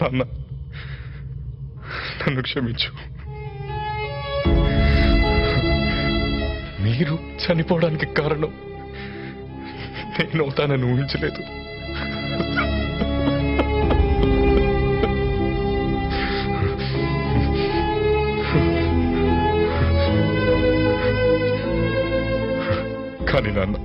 నాన్న నన్ను క్షమించు మీరు చనిపోవడానికి కారణం నేను అవుతానని ఊహించలేదు కానీ నాన్న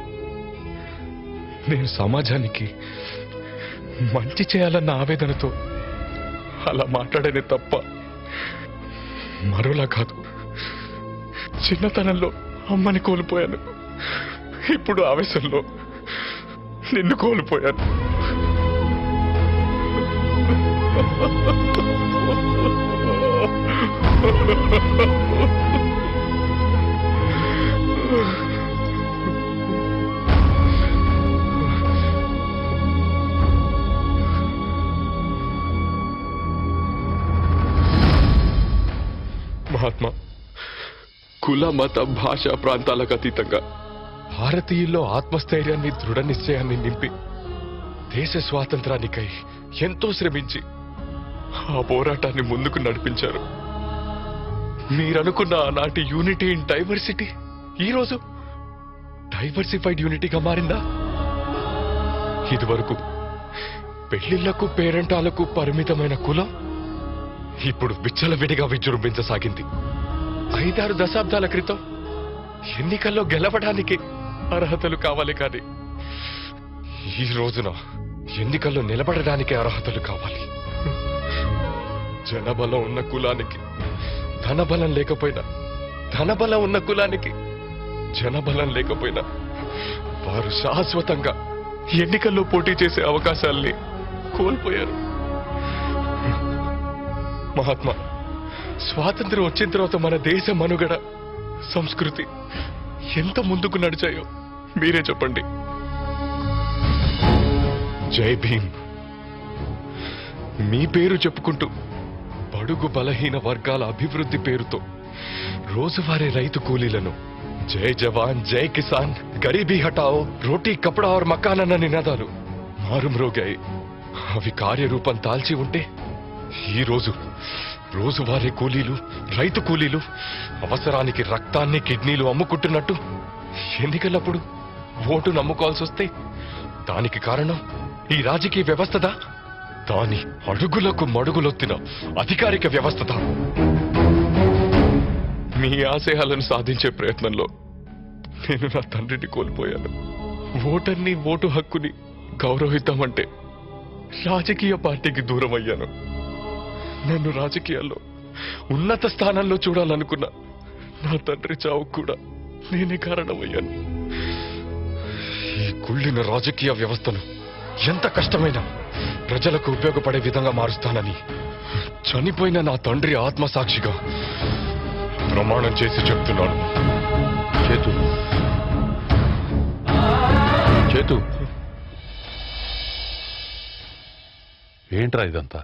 నేను సమాజానికి మంచి చేయాలన్న ఆవేదనతో అలా మాట్లాడేది తప్ప మరోలా కాదు చిన్నతనంలో అమ్మని కోల్పోయాను ఇప్పుడు ఆవేశంలో నిన్ను కోల్పోయాను మహాత్మా కుల మత భాష ప్రాంతాలకు అతీతంగా భారతీయుల్లో ఆత్మస్థైర్యాన్ని దృఢ నిశ్చయాన్ని నింపి దేశ స్వాతంత్రానికై ఎంతో శ్రమించి ఆ పోరాటాన్ని ముందుకు నడిపించారు మీరనుకున్న ఆనాటి యూనిటీ ఇన్ డైవర్సిటీ ఈరోజు డైవర్సిఫైడ్ యూనిటీగా మారిందా ఇదివరకు పెళ్లిళ్లకు పేరంటాలకు పరిమితమైన కులం ఇప్పుడు విచ్చలవిడిగా విజృంభించసాగింది ఐదారు దశాబ్దాల క్రితం ఎన్నికల్లో గెలవడానికి అర్హతలు కావాలి కానీ ఈ రోజున ఎన్నికల్లో నిలబడడానికి అర్హతలు కావాలి జనబలం ఉన్న కులానికి ధనబలం లేకపోయినా ధనబలం ఉన్న కులానికి జనబలం లేకపోయినా వారు శాశ్వతంగా ఎన్నికల్లో పోటీ చేసే అవకాశాల్ని కోల్పోయారు మహాత్మా స్వాతంత్రం వచ్చిన తర్వాత మన దేశ మనుగడ సంస్కృతి ఎంత ముందుకు నడిచాయో మీరే చెప్పండి జై భీమ్ మీ పేరు చెప్పుకుంటూ బడుగు బలహీన వర్గాల అభివృద్ధి పేరుతో రోజువారీ రైతు కూలీలను జై జవాన్ జై కిసాన్ గరీబీ హటాओ రోటీ కపడా और మకాన్ అన్న నినాదాలు మారుమ్రోగాయి అవి కార్యరూపం దాల్చి ఉంటే ఈ రోజు రోజువారీ కూలీలు రైతు కూలీలు అవసరానికి రక్తాన్ని కిడ్నీలు అమ్ముకుంటున్నట్టు ఎన్నికలప్పుడు ఓటు నమ్ముకోవాల్సి వస్తే దానికి కారణం ఈ రాజకీయ వ్యవస్థదా దాని అడుగులకు మడుగులొత్తిన అధికారిక వ్యవస్థదా మీ ఆశయాలను సాధించే ప్రయత్నంలో నేను నా తండ్రిని కోల్పోయాను ఓటర్ని ఓటు హక్కుని గౌరవిద్దామంటే రాజకీయ పార్టీకి దూరం అయ్యాను నన్ను రాజకీయాల్లో ఉన్నత స్థానంలో చూడాలనుకున్న నా తండ్రి చావుకు కూడా నేనే కారణమయ్యాను ఈ కుళ్ళిన రాజకీయ వ్యవస్థను ఎంత కష్టమైనా ప్రజలకు ఉపయోగపడే విధంగా మారుస్తానని చనిపోయిన నా తండ్రి ఆత్మసాక్షిగా ప్రమాణం చేసి చెప్తున్నాను చేతు చేతు ఏంట్రా ఇదంతా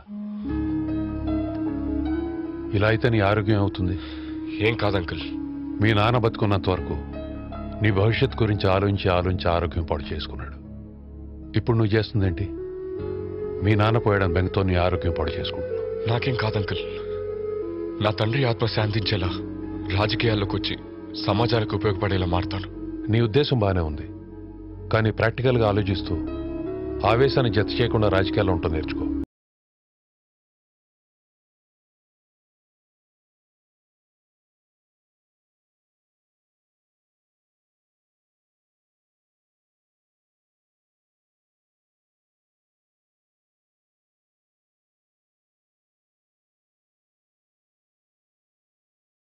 ఇలా అయితే నీ ఆరోగ్యం అవుతుంది ఏం కాదంకుల్ మీ నాన్న బతుకున్నంత వరకు నీ భవిష్యత్ గురించి ఆలోచించి ఆలోచించి ఆరోగ్యం పాడు చేసుకున్నాడు ఇప్పుడు నువ్వు చేస్తుందేంటి మీ నాన్న పోయడం బెంగతో నీ ఆరోగ్యం పాడు చేసుకుంటున్నావు నాకేం కాదంకుల్ నా తండ్రి ఆత్మ శాంతించేలా రాజకీయాల్లోకి వచ్చి సమాజానికి ఉపయోగపడేలా మారుతాను నీ ఉద్దేశం బాగానే ఉంది కానీ ప్రాక్టికల్గా ఆలోచిస్తూ ఆవేశాన్ని జత చేయకుండా రాజకీయాల్లో ఉంటాం నేర్చుకో